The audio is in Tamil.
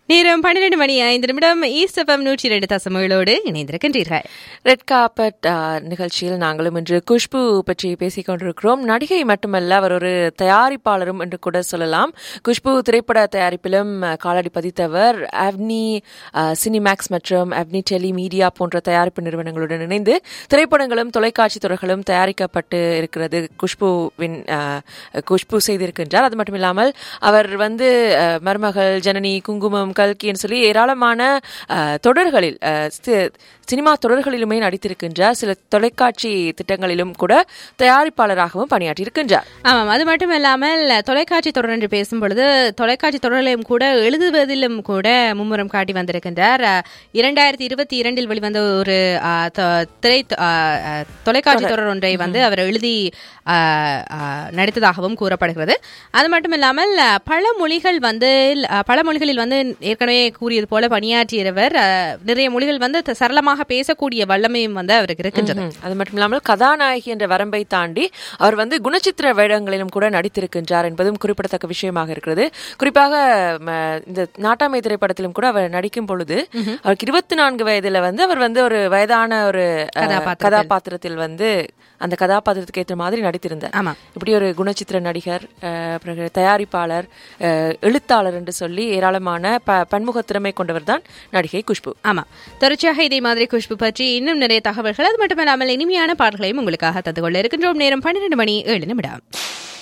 நேரம் பன்னிரண்டு மணி ஐந்து நிமிடம் ஈஸ்ட் எஃப்எம் நூற்றி இரண்டு தசமங்களோடு இணைந்திருக்கின்றீர்கள் ரெட் கார்பெட் நிகழ்ச்சியில் நாங்களும் இன்று குஷ்பு பற்றி பேசிக் கொண்டிருக்கிறோம் நடிகை மட்டுமல்ல அவர் ஒரு தயாரிப்பாளரும் என்று கூட சொல்லலாம் குஷ்பு திரைப்பட தயாரிப்பிலும் அஹ், காலடி பதித்தவர் அவ்னி அஹ், சினிமேக்ஸ் மற்றும் அவ்னி டெலி மீடியா போன்ற தயாரிப்பு நிறுவனங்களுடன் இணைந்து திரைப்படங்களும் தொலைக்காட்சி தொடர்களும் தயாரிக்கப்பட்டு இருக்கிறது குஷ்புவின் அஹ், குஷ்பு செய்திருக்கின்றார் அது மட்டும் இல்லாமல் அவர் வந்து அஹ், மருமகள் ஜனனி குங்குமம் கல்கின்னு சொல்லி ஏராளமான அஹ், தொடர்களில் அஹ், சி- சினிமா தொடர்களிலுமே நடித்திருக்கின்றார் சில தொலைக்காட்சி திட்டங்களிலும் கூட தயாரிப்பாளராகவும் பணியாற்றியிருக்கின்றார் ஆமாம் அது மட்டும் இல்லாமல் தொலைக்காட்சி தொடர் என்று பேசும் பொழுது தொலைக்காட்சி தொடர்களையும் கூட எழுதுவதிலும் கூட மும்முரம் காட்டி வந்திருக்கின்றார் அஹ், இரண்டாயிரத்தி இருபத்தி இரண்டில் வெளிவந்த ஒரு அஹ், தொ- திரை அஹ், அஹ், தொலைக்காட்சி தொடர் ஒன்றை வந்து அவர் எழுதி அஹ், அஹ், நடித்ததாகவும் கூறப்படுகிறது அது மட்டும் இல்லாமல் அஹ், பல மொழிகள் வந்து அஹ், பல மொழிகளில் வந்து ஏற்கனவே கூறியது போல பணியாற்றியவர் அஹ், நிறைய மொழிகள் வந்து த- சரளமாக பேசக்கூடிய வல்லமையும் வந்து அவருக்கு இருக்கின்றது ம், அது மட்டும் இல்லாமல் கதாநாயகி என்ற வரம்பை தாண்டி அவர் வந்து குணச்சித்திர வேடங்களிலும் கூட நடித்திருக்கின்றார் என்பதும் குறிப்பிடத்தக்க விஷயமாக இருக்கிறது குறிப்பாக ம, இந்த நாட்டாமை திரைப்படத்திலும் கூட அவர் நடிக்கும் பொழுது அவருக்கு இருபத்தி நான்கு வயதுல வந்து அவர் வந்து ஒரு வயதான ஒரு அஹ், கதாபாத்திரத்தில். கதாபாத்திரத்தில் வந்து அந்த கதாபாத்திரத்துக்கு ஏற்ற மாதிரி நடித்திருந்தார் ஆமா இப்படி ஒரு குணச்சித்திர நடிகர் அஹ், பிறகு தயாரிப்பாளர் அஹ், எழுத்தாளர் என்று சொல்லி ஏராளமான ப பன்முக திறமை கொண்டவர் தான் நடிகை குஷ்பு ஆமா தொடர்ச்சியாக இதே மாதிரி குஷ்பு பற்றி இன்னும் நிறைய தகவல்கள் அது மட்டுமல்லாமல் இனிமையான பாடல்களையும் உங்களுக்காக தந்து கொள்ள இருக்கின்றோம் நேரம் பன்னிரண்டு மணி ஏழு நிமிடம்